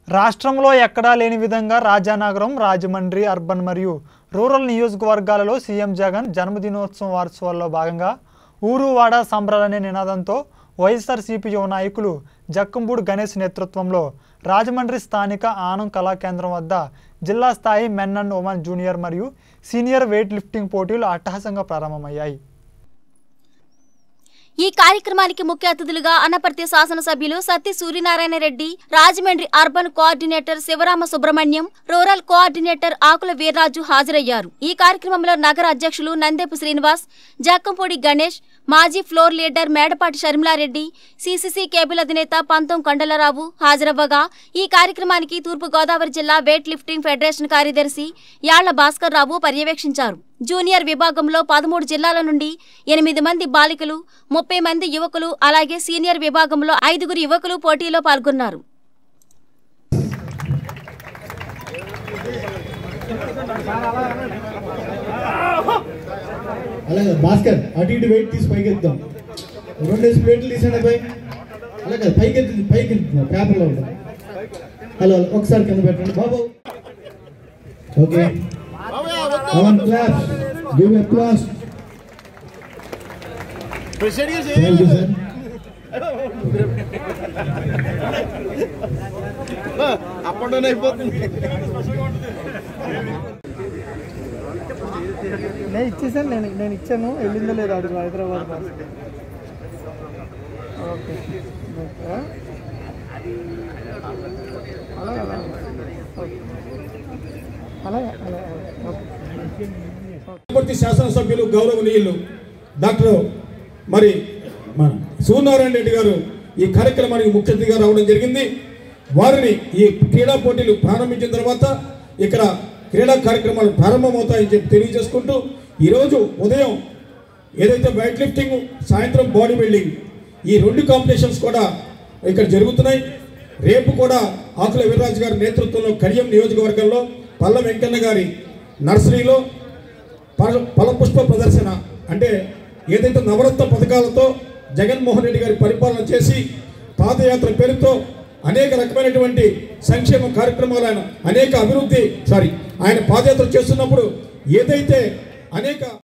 రాష్ట్రంలో ఎక్కడా లేని విధంగా రాజానగరం రాజమండ్రి అర్బన్ మరియు రూరల్ నియోజకవర్గాలలో సీఎం జగన్ జన్మదినోత్సవం వారోత్సవాల్లో భాగంగా ఊరు వాడ సంబరాలనే నినాదంతో వైఎస్ఆర్సీపీ యువ నాయకులు జక్కంబూడి గణేష్ నేతృత్వంలో రాజమండ్రి స్థానిక ఆనం కళా కేంద్రం వద్ద జిల్లా స్థాయి మెన్ అండ్ ఉమెన్ జూనియర్ మరియు సీనియర్ వెయిట్ లిఫ్టింగ్ పోటీలు అట్టహాసంగా ప్రారంభమయ్యాయి ఈ కార్యక్రమానికి ముఖ్య అతిథులుగా అనపర్తి శాసనసభ్యులు Satti Suryanarayana Reddy Rajahmundry urban coordinator Sivarama Subrahmanyam rural coordinator Akula Veerraju హాజరయ్యారు ఈ కార్యక్రమంలో నగర అధ్యక్షులు నందేపు శ్రీనివాస్ జక్కంపూడి గణేష్ మాజీ floor leader Medapati Sharmila Reddy CCC cable అధినేత పంతం కొండలరావు హాజరవ్వగా ఈ కార్యక్రమానికి తూర్పు గోదావరి జిల్లా వెయిట్ లిఫ్టింగ్ ఫెడరేషన్ కార్యదర్శి యాళ్ల భాస్కర్ రావు పర్యవేక్షించారు జూనియర్ విభాగంలో పదమూడు జిల్లాల నుండి ఎనిమిది మంది బాలికలు ముప్పై మంది యువకులు అలాగే సీనియర్ విభాగంలో ఐదుగురు యువకులు పోటీలో పాల్గొన్నారు అలాగే భాస్కర్ అటు ఇటు వెయిట్ తీసి పైకి ఎత్తాం రెండేసి ప్లేట్లు తీసాడు పై అలాగే పైకి ఎత్తుంది పైకి ఎత్తుంది పేపర్లో ఉంటుంది హలో హలో, ఒకసారి కింద పెట్టండి బాబు ఓకే అవన్ class give a class thank you sir up and down అయిపోతుంది నేను ఇచ్చేసాను నేను నేను ఇచ్చాను వెళ్ళిందో లేదో అడుగు హైదరాబాద్ బస్ ఓకే ఓకే అలాగే అలాగే ఓకే అలాగే అలాగే ఓకే పూర్తి శాసనసభ్యులు గౌరవనీయులు డాక్టర్ మరి మన సూర్యనారాయణ రెడ్డి గారు ఈ కార్యక్రమానికి ముఖ్య అతిథిగా రావడం జరిగింది వారిని ఈ క్రీడా పోటీలు ప్రారంభించిన తర్వాత ఇక్కడ క్రీడా కార్యక్రమాలు ప్రారంభమవుతాయని చెప్పి తెలియజేసుకుంటూ ఈరోజు ఉదయం ఏదైతే వెయిట్ లిఫ్టింగ్ సాయంత్రం బాడీ బిల్డింగ్ ఈ రెండు కాంపిటీషన్స్ కూడా ఇక్కడ జరుగుతున్నాయి రేపు కూడా ఆకుల వీర్రాజు గారి నేతృత్వంలో కడియం నియోజకవర్గంలో పల్ల వెంకన్న గారి నర్సరీలో ఫల ఫలపుష్ప ప్రదర్శన అంటే ఏదైతే నవరత్న పథకాలతో జగన్మోహన్ రెడ్డి గారి పరిపాలన చేసి పాదయాత్ర పేరుతో అనేక రకమైనటువంటి సంక్షేమ కార్యక్రమాలు ఆయన అనేక అభివృద్ధి సారీ ఆయన పాదయాత్ర చేస్తున్నప్పుడు ఏదైతే అనేక